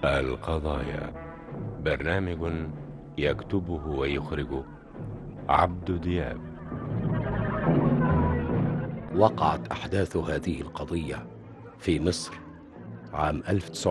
القضايا برنامج يكتبه ويخرجه عبد دياب وقعت أحداث هذه القضية في مصر عام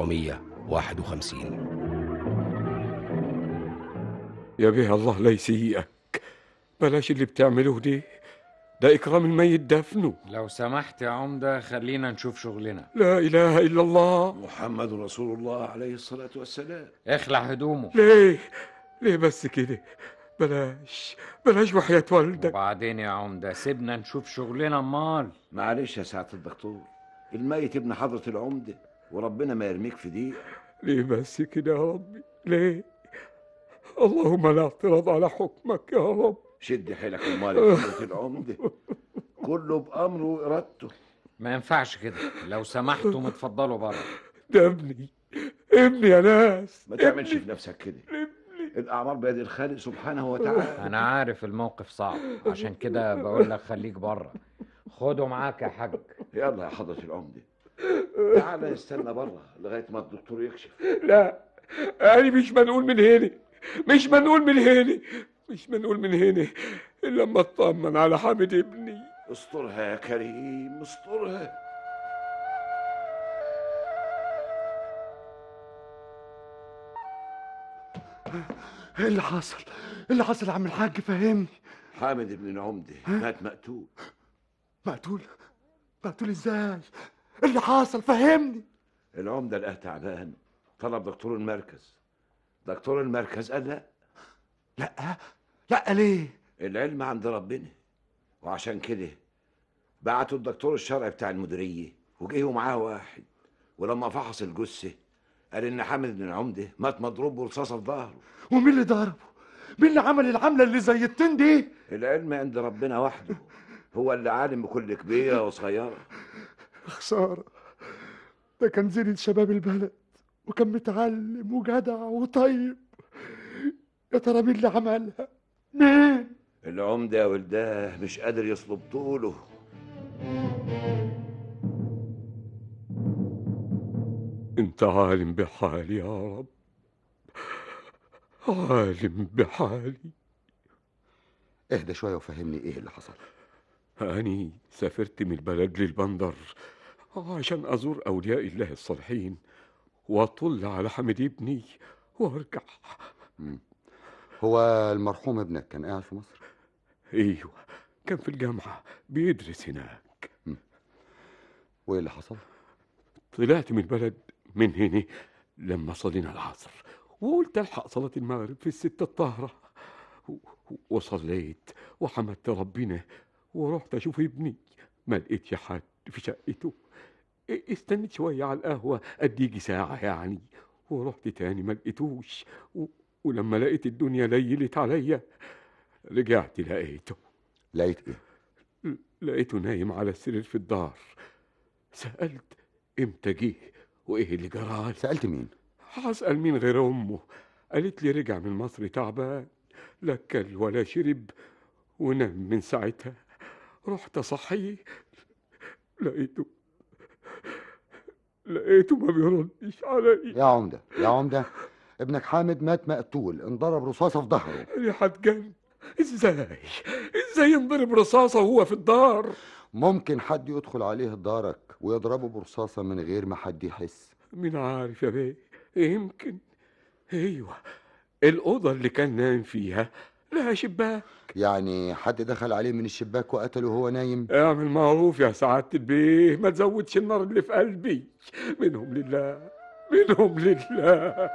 1951 يا بيه الله لا يسيئك بلاش اللي بتعملوه دي ده إكرام الميت دفنه لو سمحت يا عمدة خلينا نشوف شغلنا لا إله إلا الله محمد رسول الله عليه الصلاة والسلام اخلع هدومه ليه ليه بس كده بلاش بلاش وحياة والدك وبعدين يا عمدة سيبنا نشوف شغلنا امال معلش يا سعادة الدكتور الميت ابن حضرة العمدة وربنا ما يرميك في دي ليه بس كده يا ربي ليه اللهم لا اعتراض على حكمك يا رب شد حيلك امال حضرة العمدة كله بأمره وإرادته ما ينفعش كده لو سمحتوا متفضلوا بره ده ابني ابني يا ناس ما تعملش في نفسك كده الأعمار بيد الخالق سبحانه وتعالى انا عارف الموقف صعب عشان كده بقول لك خليك بره خده معاك يا حاج يلا يا حضرة العمدة تعالى استنى بره لغاية ما الدكتور يكشف لا أنا مش منقول من هنا مش منقول من هنا مش منقول من هنا إلا لما اطمن على حامد ابني استرها يا كريم استرها ايه اللي حصل؟ ايه اللي حصل يا عم الحاج فهمني حامد ابن العمدة مات مقتول مقتول مقتول ازاي؟ ايه اللي حصل فهمني العمدة لقاه تعبان طلب دكتور المركز دكتور المركز قال لا لا لا ليه؟ العلم عند ربنا وعشان كده بعتوا الدكتور الشرعي بتاع المديرية وجيه معاه واحد ولما فحص الجثة قال إن حامد بن العمدة مات مضروب برصاصة في ظهره ومين اللي ضربه؟ مين اللي عمل العملة اللي زي التين دي؟ العلم عند ربنا وحده هو اللي عالم بكل كبيرة وصغيرة خسارة ده كان زينة شباب البلد وكان متعلم وجدع وطيب يا ترى مين اللي عملها؟ مين؟ العمدة يا ولداه مش قادر يصلب طوله أنت عالم بحالي يا رب عالم بحالي اهدى شوية وفهمني ايه اللي حصل أني سافرت من البلد للبندر عشان أزور أولياء الله الصالحين وأطل على حمد ابني وأرجع هو المرحوم ابنك كان قاعد في مصر أيوة كان في الجامعة بيدرس هناك وايه اللي حصل طلعت من البلد من هنا لما صلينا العصر وقلت الحق صلاة المغرب في الستة الطاهرة و- وصليت وحمدت ربنا ورحت اشوف ابني ما لقيتش حد في شقته ا- استنيت شوية على القهوة قد يجي ساعة يعني ورحت تاني ما لقيتوش و... ولما لقيت الدنيا ليلت عليا رجعت لقيته لقيت ايه ل- لقيته نايم على السرير في الدار سألت امتى جه وايه اللي جرالي سألت مين هسأل مين غير أمه قالت لي رجع من مصر تعبان لا كل ولا شرب ونام من ساعتها رحت أصحيه لقيته لقيته ما بيردش علي يا عمدة يا عمدة ابنك حامد مات مقتول انضرب رصاصة في ظهره أنا هتجن ازاي ازاي ينضرب رصاصة وهو في الدار ممكن حد يدخل عليه دارك ويضربه برصاصة من غير ما حد يحس مين عارف يا بيه يمكن ايوه الأوضة اللي كان نايم فيها لها شباك يعني حد دخل عليه من الشباك وقتله وهو نايم اعمل معروف يا سعادة البيه ما تزودش النار اللي في قلبي منهم لله منهم لله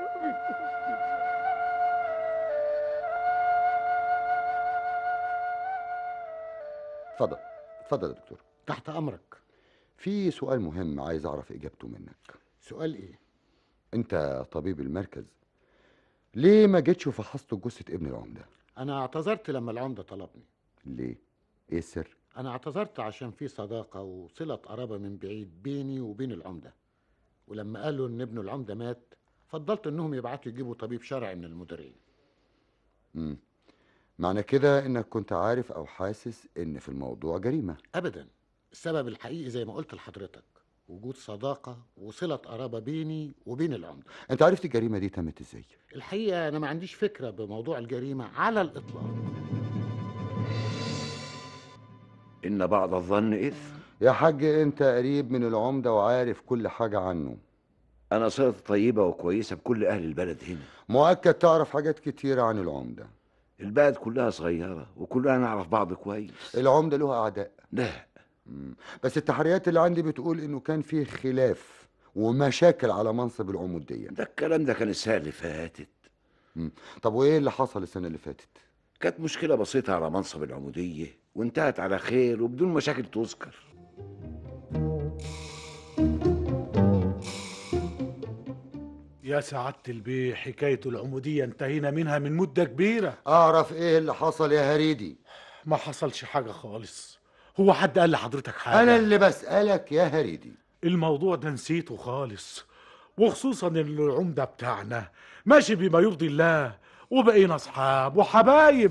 اتفضل اتفضل يا دكتور تحت امرك في سؤال مهم عايز اعرف اجابته منك سؤال ايه انت طبيب المركز ليه ما جيتش وفحصت جثة ابن العمدة انا اعتذرت لما العمده طلبني ليه ايه السر انا اعتذرت عشان في صداقه وصله قرابه من بعيد بيني وبين العمده ولما قالوا ان ابن العمده مات فضلت انهم يبعتوا يجيبوا طبيب شرعي من المديريه مم. معنى كده انك كنت عارف او حاسس ان في الموضوع جريمة ابدا السبب الحقيقي زي ما قلت لحضرتك وجود صداقة وصلة قرابة بيني وبين العمدة انت عرفت الجريمه دي تمت ازاي الحقيقة أنا ما عنديش فكرة بموضوع الجريمة على الإطلاق إن بعض الظن إثم يا حاج انت قريب من العمده وعارف كل حاجه عنه أنا صلتي طيبة وكويسة بكل أهل البلد هنا مؤكد تعرف حاجات كتيره عن العمده البلد كلها صغيرة وكلنا نعرف بعض كويس العمده له اعداء لا مم. بس التحريات اللي عندي بتقول انه كان فيه خلاف ومشاكل على منصب العموديه ده الكلام ده كان السنة اللي فاتت طب وايه اللي حصل السنه اللي فاتت كانت مشكلة بسيطة على منصب العمودية وانتهت على خير وبدون مشاكل تذكر يا سعادة البيه حكاية العمودية انتهينا منها من مدة كبيرة اعرف ايه اللي حصل يا هريدي ما حصلش حاجة خالص هو حد قال لحضرتك حاجة انا اللي بسالك يا هريدي الموضوع ده نسيته خالص وخصوصا ان العمدة بتاعنا ماشي بما يرضي الله وبقينا اصحاب وحبايب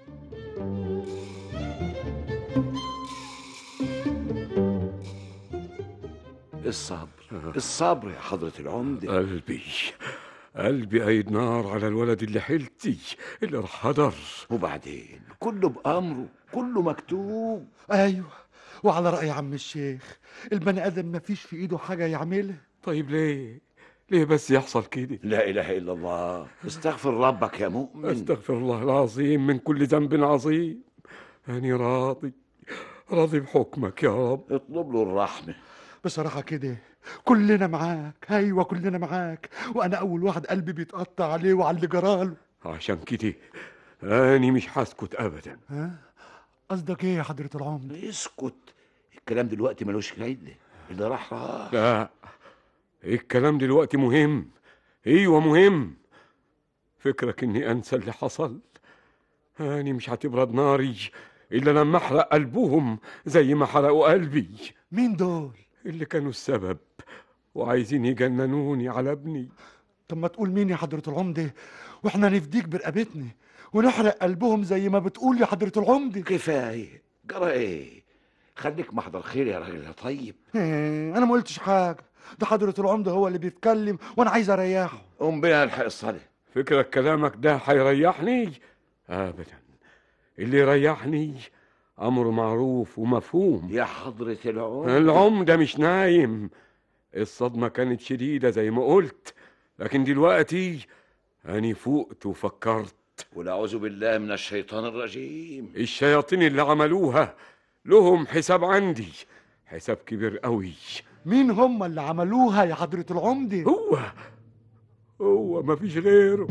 الصبر الصبر يا حضرة العمدة قلبي قلبي قايد نار على الولد اللي حيلتي اللي راح هدر وبعدين كله بأمره كله مكتوب ايوه وعلى رأي عم الشيخ البني ادم ما فيش في ايده حاجة يعملها طيب ليه ليه بس يحصل كده لا إله إلا الله استغفر ربك يا مؤمن استغفر الله العظيم من كل ذنب عظيم أني راضي راضي بحكمك يا رب اطلب له الرحمة بصراحة كده كلنا معاك ايوه كلنا معاك وانا اول واحد قلبي بيتقطع عليه وعلى اللي جراله عشان كده أني مش هسكت أبدا ها قصدك ايه يا حضرة العمدة اسكت الكلام دلوقتي ملوش فايدة اللي راح راح لا الكلام دلوقتي مهم ايوه مهم فكرك اني انسى اللي حصل اني مش هتبرد ناري الا لما احرق قلبهم زي ما حرقوا قلبي مين دول اللي كانوا السبب وعايزين يجننوني على ابني طب ما تقول مين يا حضرة العمدة واحنا نفديك برقبتنا ونحرق قلبهم زي ما بتقول يا حضرة العمدة كفاية جرى ايه خليك محضر خير يا راجل يا طيب إيه، انا ما قلتش حاجة ده حضرة العمدة هو اللي بيتكلم وانا عايز اريحه قوم بينا نلحق الصلاة فكرك كلامك ده هيريحني ابدا اللي يريحني امر معروف ومفهوم يا حضرة العمدة العمدة مش نايم الصدمة كانت شديدة زي ما قلت لكن دلوقتي أني فقت وفكرت والأعوذ بالله من الشيطان الرجيم الشياطين اللي عملوها لهم حساب عندي حساب كبير قوي مين هم اللي عملوها يا حضرة العمدة هو هو مفيش غيره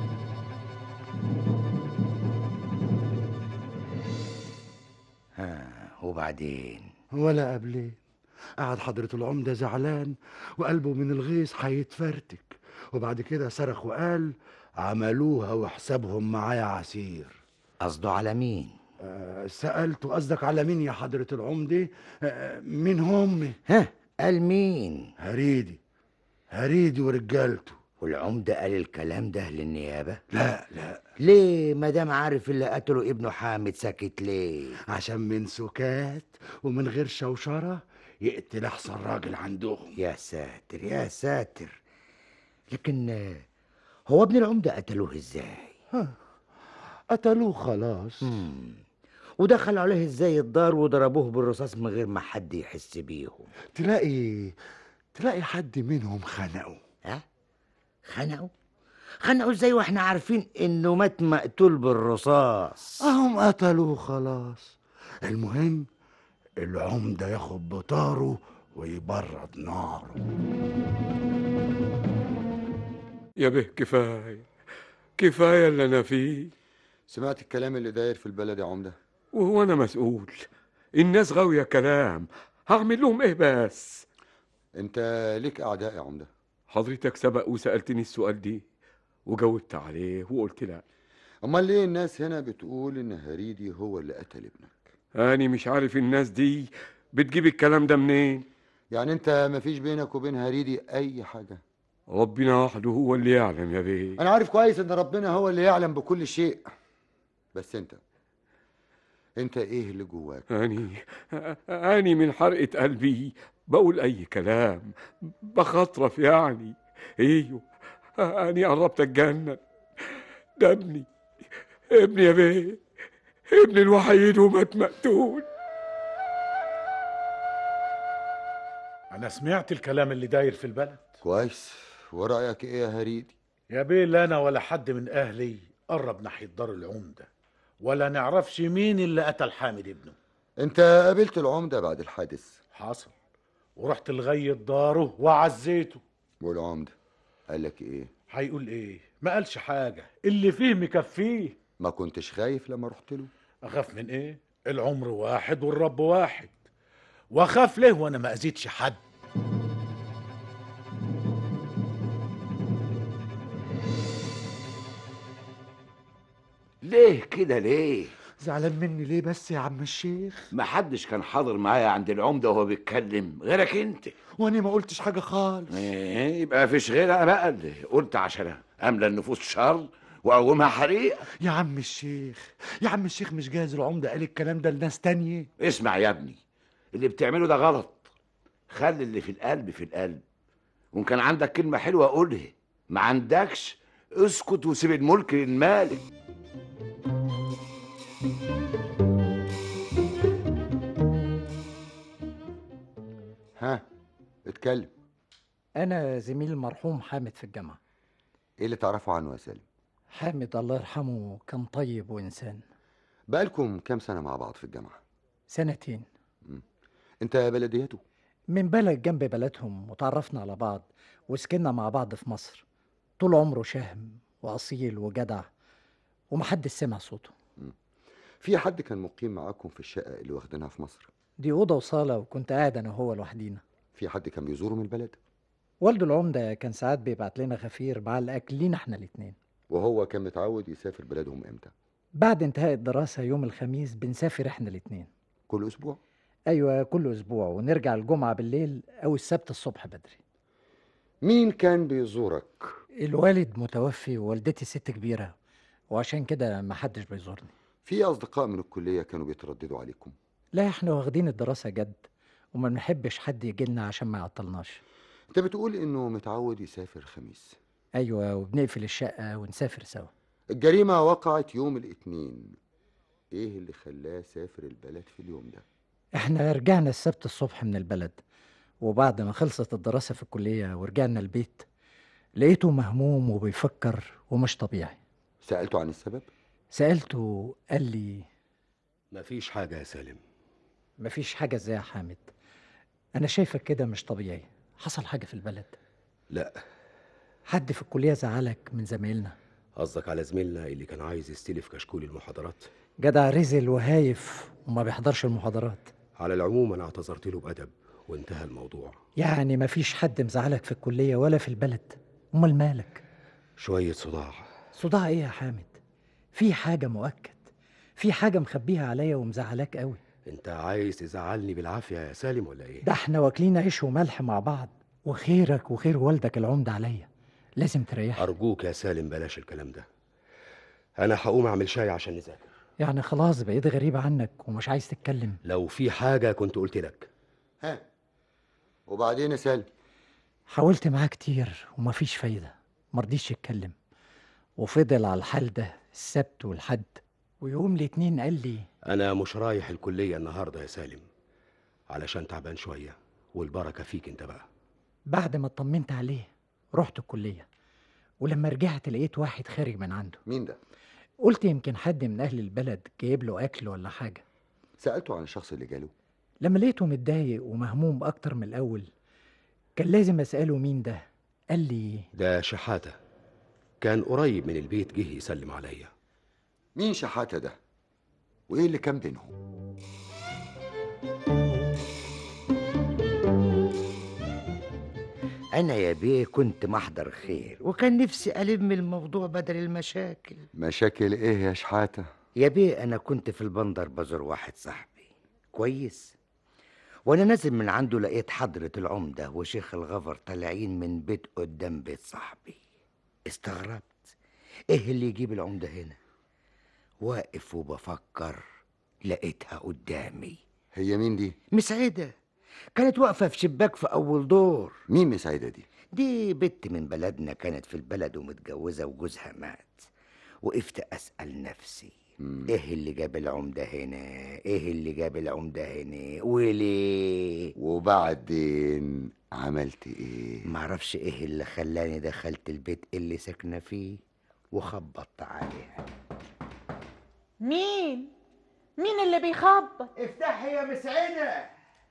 ها وبعدين ولا قبلين قعد حضرة العمدة زعلان وقلبه من الغيظ هيتفرتك وبعد كده صرخ وقال عملوها وحسابهم معايا عسير قصده على مين آه، سألته قصدك على مين يا حضرة العمدة آه، مين هم ها قال مين هريدي هريدي ورجالته والعمدة قال الكلام ده للنيابة لا لا ليه ما دام عارف اللي قتله ابنه حامد ساكت ليه عشان من سكات ومن غير شوشرة يقتل أحسن راجل عندهم يا ساتر يا ساتر لكن آه، هو ابن العمدة قتلوه ازاي قتلوه خلاص مم. ودخلوا عليه ازاي الدار وضربوه بالرصاص من غير ما حد يحس بيهم تلاقي تلاقي حد منهم خنقه ها خنقوا خنقوا ازاي واحنا عارفين انه مات مقتول بالرصاص اهم قتلوه خلاص المهم العمدة ياخد بطاره ويبرد ناره يا به كفاية كفاية اللي أنا فيه سمعت الكلام اللي داير في البلد يا عمده وهو أنا مسؤول الناس غاوية كلام هعمل لهم إيه بس انت ليك اعداء يا عمده حضرتك سبق وسألتني السؤال دي وجاوبت عليه وقلت لا امال ليه الناس هنا بتقول ان هريدي هو اللي قتل ابنك أنا مش عارف الناس دي بتجيب الكلام ده منين يعني انت مفيش بينك وبين هريدي اي حاجه ربنا وحده هو اللي يعلم يا بيه انا عارف كويس ان ربنا هو اللي يعلم بكل شيء بس انت انت ايه اللي جواك أني أني من حرقة قلبي بقول أي كلام بخطرف يعني ايوه أني قربت أتجنن ده ابني ابني يا بيه ابني الوحيد ومات مقتول انا سمعت الكلام اللي داير في البلد كويس ورأيك ايه يا هريدي يا بيه لا انا ولا حد من اهلي قرب ناحيه دار العمده ولا نعرفش مين اللي قتل حامد ابنه انت قابلت العمدة بعد الحادث حصل ورحت لغايه داره وعزيته والعمدة قال لك ايه هيقول ايه ما قالش حاجه اللي فيه مكفيه ما كنتش خايف لما رحت له اخاف من ايه العمر واحد والرب واحد واخاف ليه وانا ما اذيتش حد ليه كده ليه زعلان مني ليه بس يا عم الشيخ محدش كان حاضر معايا عند العمده وهو بيتكلم غيرك انت وانا ما قلتش حاجه خالص ايه يبقى مفيش غيرها بقى اللي قلت عشان املى النفوس شر واقومها حريقه يا عم الشيخ يا عم الشيخ مش جاهز العمده قال الكلام ده لناس تانية اسمع يا ابني اللي بتعمله ده غلط خلي اللي في القلب في القلب وان كان عندك كلمه حلوه قولها ما عندكش اسكت وسيب الملك للمالك ها اتكلم أنا زميل المرحوم حامد في الجامعة ايه اللي تعرفه عنه يا سالم حامد الله يرحمه كان طيب وإنسان بقالكم كام سنة مع بعض في الجامعة سنتين انت بلديته من بلد جنب بلدهم وتعرفنا على بعض وسكننا مع بعض في مصر طول عمره شهم وأصيل وجدع ومحدش سمع صوته في حد كان مقيم معاكم في الشقة اللي واخدينها في مصر دي أوضة وصالة وكنت قاعد أنا وهو لوحدينا في حد كان بيزوره من البلد والده العمدة كان ساعات بيبعت لنا غفير مع الأكل لينا احنا الاتنين وهو كان متعود يسافر بلادهم امتى بعد انتهاء الدراسة يوم الخميس بنسافر احنا الاتنين كل اسبوع أيوة كل أسبوع ونرجع الجمعة بالليل أو السبت الصبح بدري مين كان بيزورك الوالد متوفي ووالدتي ست كبيرة وعشان كده محدش بيزورني في اصدقاء من الكلية كانوا بيترددوا عليكم لا احنا واخدين الدراسة جد وما بنحبش حد يجيلنا عشان ما يعطلناش انت بتقول انه متعود يسافر خميس أيوة وبنقفل الشقة ونسافر سوا الجريمة وقعت يوم الاثنين ايه اللي خلاه سافر البلد في اليوم ده احنا رجعنا السبت الصبح من البلد وبعد ما خلصت الدراسة في الكلية ورجعنا البيت لقيته مهموم وبيفكر ومش طبيعي سألته عن السبب سألته قال لي مفيش حاجة يا سالم مفيش حاجة ازاي يا حامد أنا شايفك كده مش طبيعي حصل حاجة في البلد لا حد في الكلية زعلك من زمايلنا قصدك على زميلنا اللي كان عايز يستلف كشكول المحاضرات جدع رزل وهايف وما بيحضرش المحاضرات على العموم انا اعتذرت له بأدب وانتهى الموضوع يعني مفيش حد مزعلك في الكلية ولا في البلد أمال مالك شوية صداع صداع ايه يا حامد في حاجة مؤكد في حاجة مخبيها عليا ومزعلاك قوي انت عايز تزعلني بالعافية يا سالم ولا ايه ده احنا واكلين عيش وملح مع بعض وخيرك وخير والدك العمدة عليا لازم تريحني ارجوك يا سالم بلاش الكلام ده انا هقوم اعمل شاي عشان نذاكر يعني خلاص بقيت غريب عنك ومش عايز تتكلم لو في حاجة كنت قلت لك ها وبعدين يا سالم حاولت معاه كتير ومفيش فايدة مرضيش يتكلم وفضل على الحال ده السبت والحد ويوم الاتنين قال لي انا مش رايح الكلية النهاردة يا سالم علشان تعبان شوية والبركة فيك انت بقى بعد ما اطمنت عليه رحت الكلية ولما رجعت لقيت واحد خارج من عنده مين ده قلت يمكن حد من أهل البلد جايب له أكل ولا حاجة سألته عن الشخص اللي جاله لما لقيته متضايق ومهموم أكتر من الأول كان لازم أسأله مين ده قال لي ده شحاتة كان قريب من البيت جه يسلم عليا مين شحاتة ده وايه اللي كان بينهم أنا يا بيه كنت محضر خير وكان نفسي ألم الموضوع بدل المشاكل مشاكل ايه يا شحاتة يا بيه أنا كنت في البندر بزور واحد صاحبي كويس وأنا نازل من عنده لقيت حضرة العمدة وشيخ الغفر طالعين من بيت قدام بيت صاحبي استغربت إيه اللي يجيب العمدة هنا واقف وبفكر لقيتها قدامي هي مين دي مسعدة كانت واقفة في شباك في أول دور مين مسعدة دي دي بنت من بلدنا كانت في البلد ومتجوزة وجوزها مات وقفت أسأل نفسي ايه اللي جاب العمدة هنا ايه اللي جاب العمدة هنا وليه وبعدين عملت ايه معرفش ايه اللي خلاني دخلت البيت اللي ساكنة فيه وخبطت عليها مين مين اللي بيخبط افتحي يا مسعدة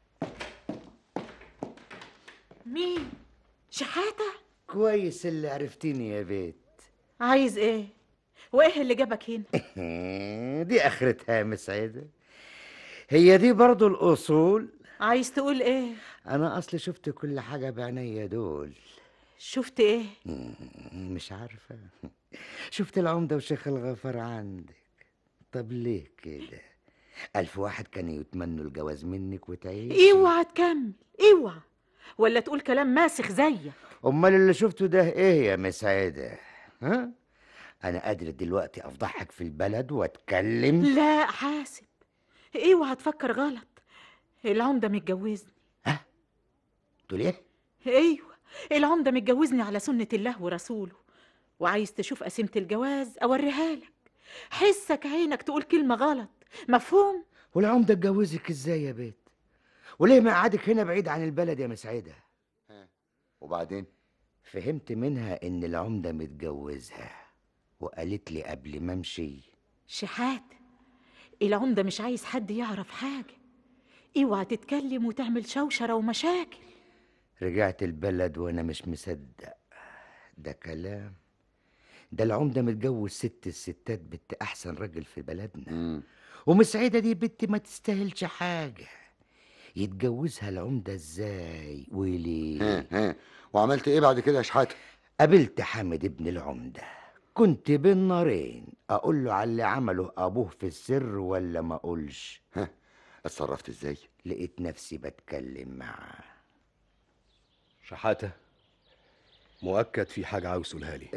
مين شحاتة كويس اللي عرفتيني يا بيت عايز ايه وايه اللي جابك هنا دي اخرتها يا مسعدة هي دي برضو الاصول عايز تقول ايه انا اصلي شفت كل حاجة بعينيا دول شفت ايه مش عارفة شفت العمدة وشيخ الغفر عندك طب ليه كده ألف واحد كانوا يتمنوا الجواز منك وتعيش اوعى تكمل اوعى ولا تقول كلام ماسخ زيك أمال اللي شفته ده إيه يا مسعدة ها أنا قادر دلوقتي أفضحك في البلد وأتكلم لا حاسب اوعى تفكر غلط العمدة متجوزني تقول إيه ايوه العمدة متجوزني على سنة الله ورسوله وعايز تشوف قسيمة الجواز اوريها لك حسك عينك تقول كلمة غلط مفهوم والعمدة اتجوزك إزاي يا بيت وليه ما قعدك هنا بعيد عن البلد يا مسعدة وبعدين فهمت منها إن العمدة متجوزها وقالت لي قبل ما أمشي شحات العمدة مش عايز حد يعرف حاجة اوعى تتكلم وتعمل شوشرة ومشاكل رجعت البلد وأنا مش مصدق ده كلام ده العمدة متجوز ست الستات بنت أحسن راجل في بلدنا ومسعدة دي بنت ما تستاهلش حاجة يتجوزها العمدة ازاي وليه ها ها وعملت ايه بعد كده يا شحاتة قابلت حامد ابن العمدة كنت بين نارين اقول له على اللي عمله ابوه في السر ولا ما اقولش ها اتصرفت ازاي لقيت نفسي بتكلم معاه شحاتة مؤكد في حاجة عاوز تقولها لي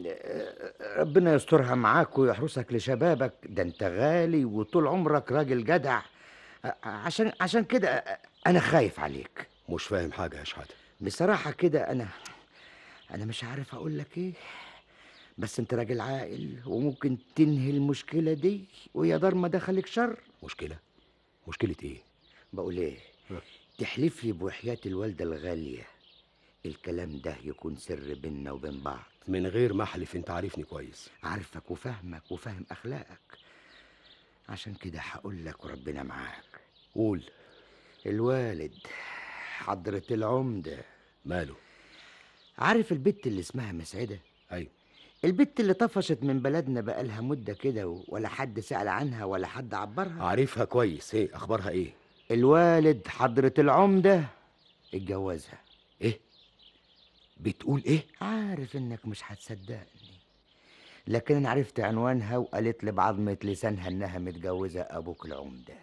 ربنا يسترها معاك ويحرسك لشبابك ده انت غالي وطول عمرك راجل جدع عشان عشان كده انا خايف عليك مش فاهم حاجة يا شحاتة بصراحة كده انا انا مش عارف اقول لك ايه بس انت راجل عاقل وممكن تنهي المشكلة دي ويا دار ما دخلك شر مشكلة مشكلة ايه بقول ايه تحلف لي بوحياة الوالدة الغالية الكلام ده يكون سر بيننا وبين بعض من غير ما احلف انت عارفني كويس عارفك وفاهمك وفاهم اخلاقك عشان كده هقول لك وربنا معاك قول الوالد حضرة العمدة ماله عارف البت اللي اسمها مسعدة ايوه البت اللي طفشت من بلدنا بقالها مدة كده ولا حد سأل عنها ولا حد عبرها عارفها كويس ايه اخبارها ايه الوالد حضرة العمدة اتجوزها ايه بتقول ايه عارف انك مش هتصدقني لكن انا عرفت عنوانها وقالت لي بعظمة لسانها انها متجوزة ابوك العمدة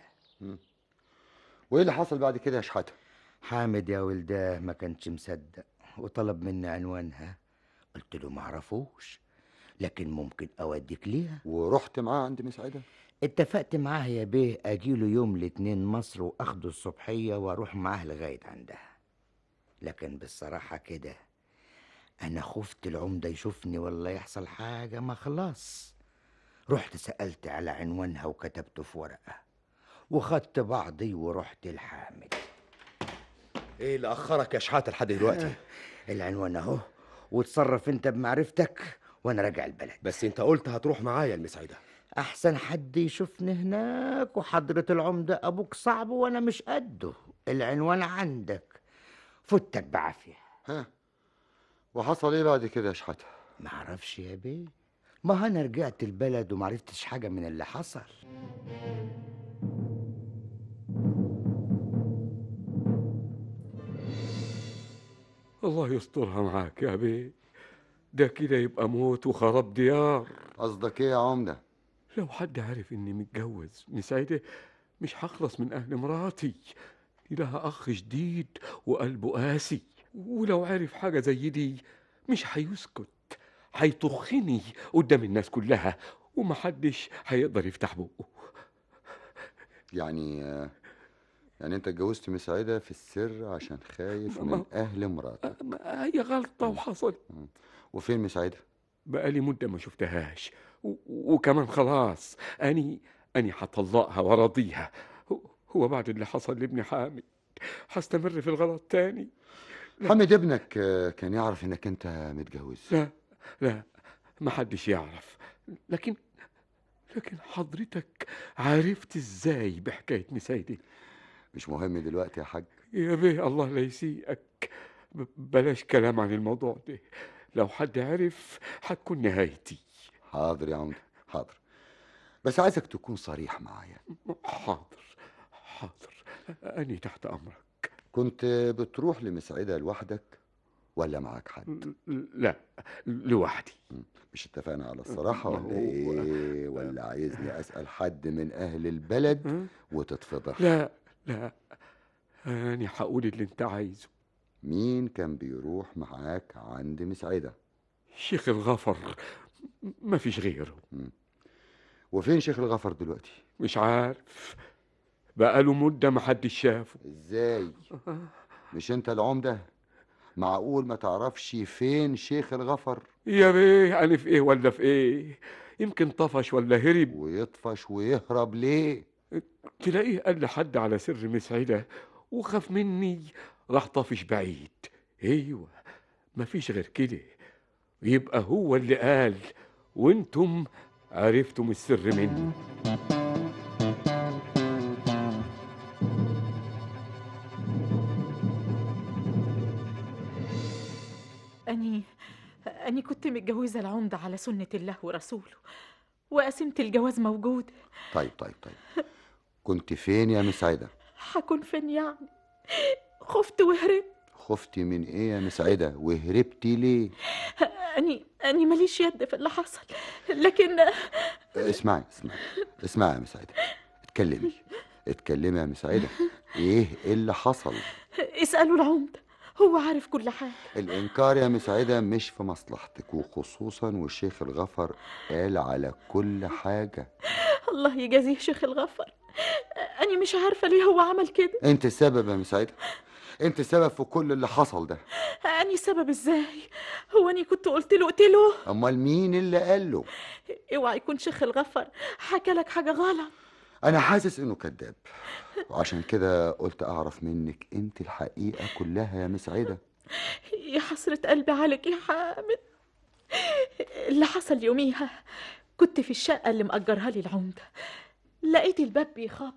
وايه اللي حصل بعد كده يا شحاتة حامد يا ولداه ما كانش مصدق وطلب مني عنوانها قلت له معرفوش لكن ممكن اوديك ليها ورحت معاه عند مسعدة اتفقت معاه يا بيه اجيله يوم الاتنين مصر واخده الصبحية واروح معاه لغاية عندها لكن بالصراحة كده انا خفت العمدة يشوفني ولا يحصل حاجة ما خلاص رحت سألت على عنوانها وكتبته في ورقة وخدت بعضي ورحت الحامد ايه اللي اخرك يا شحاتة لحد دلوقتي العنوان اهو وتصرف انت بمعرفتك وانا راجع البلد بس انت قلت هتروح معايا المسعدة احسن حد يشوفني هناك وحضرة العمدة ابوك صعب وانا مش قده العنوان عندك فتك بعافية ها وحصل ايه بعد كده يا شحاتة معرفش يا بيه ما انا رجعت البلد ومعرفتش حاجة من اللي حصل الله يسترها معاك يا بيه ده كده يبقى موت وخراب ديار قصدك ايه يا عمدة لو حد عارف اني متجوز مسعدة مش هخلص من اهل مراتي دي لها اخ جديد وقلبه قاسي ولو عرف حاجة زي دي مش هيسكت هيطخني قدام الناس كلها ومحدش هيقدر يفتح بقه يعني آه، يعني انت اتجوزت مسعدة في السر عشان خايف ما- من اهل مراتك ما هي غلطة وحصل وفين مسعدة بقالي مدة ما شفتهاش و- وكمان خلاص أني أني هطلقها وراضيها هو- هو بعد اللي حصل لابني حامد هستمر في الغلط تاني حامد ابنك آه، كان يعرف انك انت متجوز لا لا ما حدش يعرف لكن لكن حضرتك عرفت ازاي بحكاية مسايدي مش مهم دلوقتي يا حاج يا بيه الله لا يسيئك ب- بلاش كلام عن الموضوع ده لو حد عرف هتكون نهايتي حاضر يا عمدة حاضر بس عايزك تكون صريح معايا حاضر حاضر أني تحت أمرك كنت بتروح لمسعدة لوحدك ولا معاك حد لا لوحدي مش اتفقنا على الصراحة ولا هو- ايه ولا عايزني اسأل حد من اهل البلد وتتفضح لا لا أنا هقول اللي أنت عايزه مين كان بيروح معاك عند مسعدة شيخ الغفر ما فيش غيره وفين شيخ الغفر دلوقتي مش عارف بقاله مدة ما حدش شافه ازاي مش انت العمدة معقول ما تعرفش فين شيخ الغفر يا بيه أنا في إيه ولا في إيه يمكن طفش ولا هرب ويطفش ويهرب ليه تلاقيه قال لحد على سر مسعدة وخاف مني راح طافش بعيد ايوه مفيش غير كده يبقى هو اللي قال وانتم عرفتم السر مني أني أني كنت متجوزة العمدة على سنة الله ورسوله وقسمت الجواز موجود طيب طيب طيب كنت فين يا مسعدة هكون فين يعني خفت وهربت خفتي من ايه يا مسعدة وهربتي ليه أني أني ماليش يد في اللي حصل لكن اسمعي اسمعي اسمعي يا مسعدة اتكلمي اتكلمي يا مسعدة ايه اللي حصل اسألوا العمدة هو عارف كل حاجة الإنكار يا مسعدة مش في مصلحتك وخصوصا والشيخ الغفر قال على كل حاجة الله يجازيه شيخ الغفر أني مش عارفة ليه هو عمل كده انت السبب يا مسعدة انت السبب في كل اللي حصل ده أني سبب إزاي هو أني كنت قلت له اقتله امال مين اللي قال له اوعى يكون شيخ الغفر حكى لك حاجة غلط انا حاسس انه كذاب وعشان كده قلت اعرف منك انت الحقيقة كلها يا مسعدة يا حسرة قلبي عليك يا حامد اللي حصل يوميها كنت في الشقة اللي مأجرها لي العمدة لقيت الباب بيخبط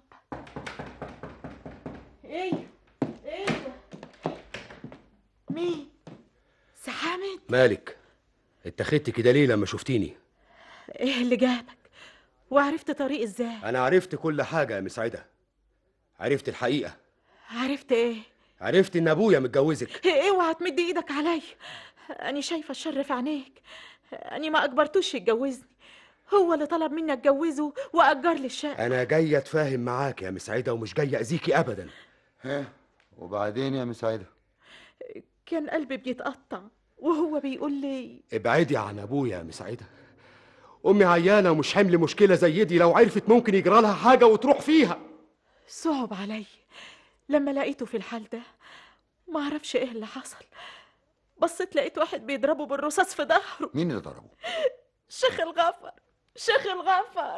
ايه ايه ده؟ مين سي حامد مالك اتخذت كده ليه لما شفتيني ايه اللي جابك وعرفت طريق ازاي انا عرفت كل حاجه يا مسعده عرفت الحقيقه عرفت ايه عرفت ان ابويا متجوزك إيه، اوعى تمد ايدك عليا اني شايفه الشر في عينيك اني ما اجبرتوش يتجوزني هو اللي طلب مني اتجوزه واجر لي الشقه انا جاي اتفاهم معاك يا مسعده ومش جاي اذيكي ابدا ها وبعدين يا مسعدة كان قلبي بيتقطع وهو بيقول لي ابعدي عن ابويا يا مسعده امي عيانه ومش حمل مشكله زي دي لو عرفت ممكن يجرى لها حاجه وتروح فيها صعب علي لما لقيته في الحال ده ما اعرفش ايه اللي حصل بصيت لقيت واحد بيضربه بالرصاص في ظهره مين اللي ضربه شيخ الغفر شيخ الغفر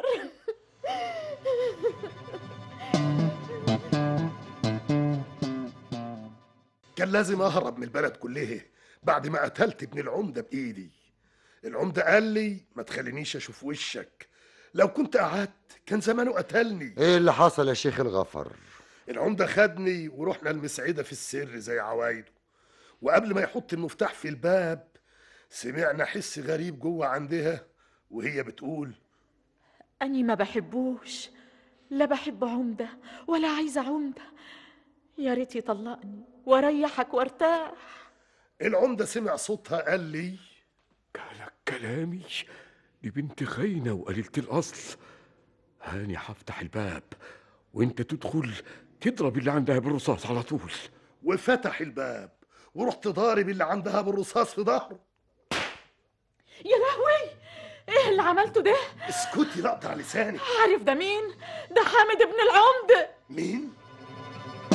كان لازم اهرب من البلد كلها بعد ما قتلت ابن العمده بايدي العمده قال لي ما تخلينيش اشوف وشك لو كنت قعدت كان زمانه قتلني ايه اللي حصل يا شيخ الغفر العمده خدني ورحنا المسعده في السر زي عوايده وقبل ما يحط المفتاح في الباب سمعنا حس غريب جوه عندها وهي بتقول اني ما بحبوش لا بحب عمده ولا عايزه عمده يا ريت يطلقني واريحك وارتاح العمده سمع صوتها قال لي كلامي دي بنت خاينة وقليلة الأصل هاني هفتح الباب وانت تدخل تضرب اللي عندها بالرصاص على طول وفتح الباب ورحت ضارب اللي عندها بالرصاص في ظهره يا لهوي ايه اللي عملته ده اسكتي لا اقطع لساني عارف ده مين ده حامد ابن العمده مين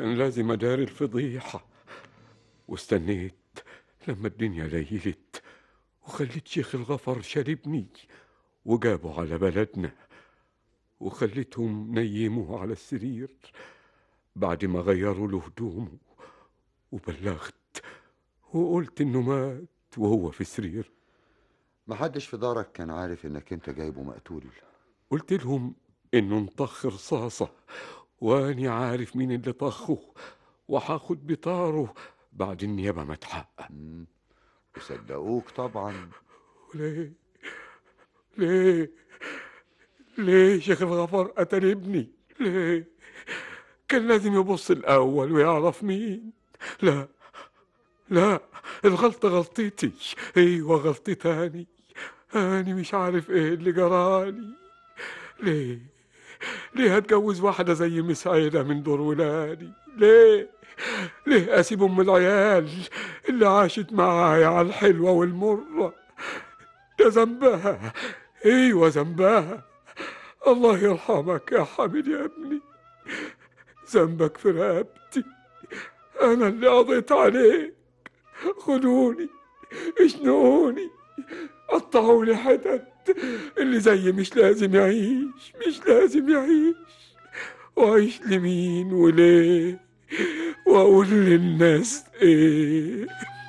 كان لازم أدار الفضيحة واستنيت لما الدنيا ليلت وخليت شيخ الغفر شاربني وجابوا على بلدنا وخليتهم نيموه على السرير بعد ما غيروا له هدومه وبلغت وقلت انه مات وهو في السرير محدش في دارك كان عارف انك انت جايبه مقتول قلت لهم انه انطخ رصاصة واني عارف مين اللي طخه وهاخد بطاره بعد النيابة ما تحقق وصدقوك طبعا ليه ليه ليه شيخ الغفار قتل ابني ليه كان لازم يبص الأول ويعرف مين لا لا الغلطة غلطتي ايوه غلطتي تاني أنا مش عارف ايه اللي جرالي ليه ليه هتجوز واحدة زي مسعيدة من دور ولادي ليه ليه أسيب أم العيال اللي عاشت معايا على الحلوة والمرة ده ذنبها ايوه ذنبها الله يرحمك يا حامد يا ابني ذنبك في رقبتي انا اللي قضيت عليك خدوني اشنقوني قطعوني حتت اللي زي مش لازم يعيش مش لازم يعيش وعيش لمين وليه واقول للناس ايه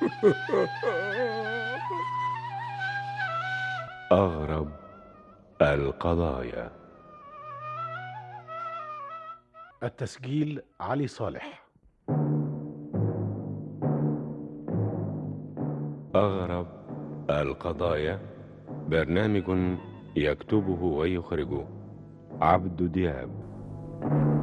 أغرب القضايا التسجيل علي صالح أغرب القضايا برنامج يكتبه ويخرجه عبد دياب